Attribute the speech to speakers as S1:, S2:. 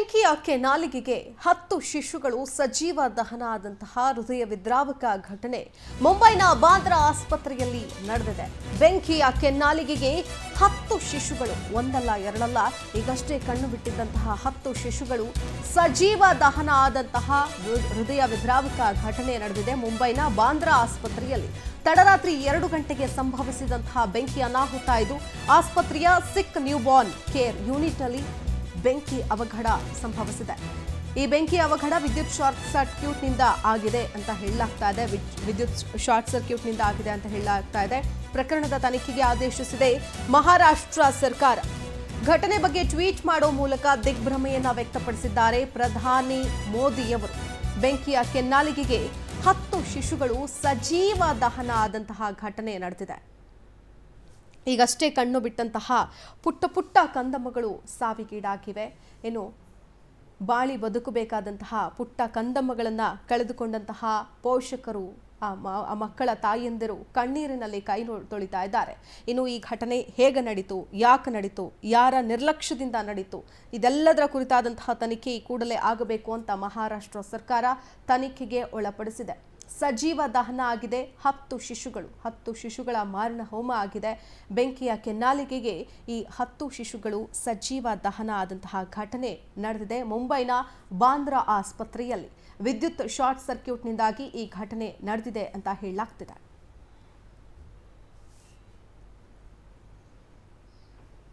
S1: ಬೆಂಕಿಯ ಕೆನಾಲಿಗೆಗೆ ಹತ್ತು ಶಿಶುಗಳು ಸಜೀವ ದಹನ ಆದಂತಹ ಹೃದಯ ವಿದ್ರಾವಕ ಘಟನೆ ಮುಂಬೈನ ಬಾಂದ್ರಾ ಆಸ್ಪತ್ರೆಯಲ್ಲಿ ನಡೆದಿದೆ ಬೆಂಕಿಯ ಕೆನ್ನಾಲಿಗೆಗೆ ಹತ್ತು ಶಿಶುಗಳು ಒಂದಲ್ಲ ಎರಡಲ್ಲ ಈಗಷ್ಟೇ ಕಣ್ಣು ಬಿಟ್ಟಿದ್ದಂತಹ ಹತ್ತು ಶಿಶುಗಳು ಸಜೀವ ದಹನ ಆದಂತಹ ಹೃ- ಹೃದಯ ವಿದ್ರಾವಕ ಘಟನೆ ನಡೆದಿದೆ ಮುಂಬೈನ ಬಾಂದ್ರಾ ಆಸ್ಪತ್ರೆಯಲ್ಲಿ ತಡರಾತ್ರಿ ಎರಡು ಗಂಟೆಗೆ ಸಂಭವಿಸಿದಂತಹ ಬೆಂಕಿ ಅನಾಹುತ ಇದು ಆಸ್ಪತ್ರೆಯ ಸಿಕ್ ನ್ಯೂಬಾರ್ನ್ ಕೇರ್ ಯೂನಿಟ್ ಅಲ್ಲಿ ಬೆಂಕಿ ಅವಘಡ ಸಂಭವಿಸಿದೆ ಈ ಬೆಂಕಿ ಅವಘಡ ವಿದ್ಯುತ್ ಶಾರ್ಟ್ ಸರ್ಕ್ಯೂಟ್ನಿಂದ ಆಗಿದೆ ಅಂತ ಹೇಳಲಾಗ್ತಾ ಇದೆ ವಿದ್- ವಿದ್ಯುತ್ ಶಾರ್ಟ್ ಸರ್ಕ್ಯೂಟ್ನಿಂದ ಆಗಿದೆ ಅಂತ ಹೇಳಲಾಗ್ತಾ ಇದೆ ಪ್ರಕರಣದ ತನಿಖೆಗೆ ಆದೇಶಿಸಿದೆ ಮಹಾರಾಷ್ಟ್ರ ಸರ್ಕಾರ ಘಟನೆ ಬಗ್ಗೆ ಟ್ವೀಟ್ ಮಾಡೋ ಮೂಲಕ ದಿಗ್ಭ್ರಮೆಯನ್ನ ವ್ಯಕ್ತಪಡಿಸಿದ್ದಾರೆ ಪ್ರಧಾನಿ ಮೋದಿಯವರು ಬೆಂಕಿಯ ಕೆನ್ನಾಲಿಗೆಗೆ ಹತ್ತು ಶಿಶುಗಳು ಸಜೀವ ದಹನ ಆದಂತಹ ಘಟನೆ ನಡೆದಿದೆ ಈಗಷ್ಟೇ ಕಣ್ಣು ಬಿಟ್ಟಂತಹ ಪುಟ್ಟ ಪುಟ್ಟ ಕಂದಮ್ಮಗಳು ಸಾವಿಗೀಡಾಗಿವೆ ಇನ್ನು ಬಾಳಿ ಬದುಕಬೇಕಾದಂತಹ ಪುಟ್ಟ ಕಂದಮ್ಮಗಳನ್ನು ಕಳೆದುಕೊಂಡಂತಹ ಪೋಷಕರು ಆ ಮ- ಆ ಮಕ್ಕಳ ತಾಯಿಯಂದಿರು ಕಣ್ಣೀರಿನಲ್ಲಿ ಕೈ ನೊ- ತೊಳಿತಾ ಇದ್ದಾರೆ ಇನ್ನು ಈ ಘಟನೆ ಹೇಗೆ ನಡೀತು ಯಾಕೆ ನಡೀತು ಯಾರ ನಿರ್ಲಕ್ಷ್ಯದಿಂದ ನಡೀತು ಇದೆಲ್ಲದರ ಕುರಿತಾದಂತಹ ತನಿಖೆ ಈ ಕೂಡಲೇ ಆಗಬೇಕು ಅಂತ ಮಹಾರಾಷ್ಟ್ರ ಸರ್ಕಾರ ತನಿಖೆಗೆ ಒಳಪಡಿಸಿದೆ ಸಜೀವ ದಹನ ಆಗಿದೆ ಹತ್ತು ಶಿಶುಗಳು ಹತ್ತು ಶಿಶುಗಳ ಮಾರಣ ಹೋಮ ಆಗಿದೆ ಬೆಂಕಿಯ ಕೆನ್ನಾಲಿಗೆಗೆ ಈ ಹತ್ತು ಶಿಶುಗಳು ಸಜೀವ ದಹನ ಆದಂತಹ ಘಟನೆ ನಡೆದಿದೆ ಮುಂಬೈನ ಬಾಂದ್ರಾ ಆಸ್ಪತ್ರೆಯಲ್ಲಿ ವಿದ್ಯುತ್ ಶಾರ್ಟ್ ಸರ್ಕ್ಯೂಟ್ನಿಂದಾಗಿ ಈ ಘಟನೆ ನಡೆದಿದೆ ಅಂತ ಹೇಳಲಾಗ್ತಿದೆ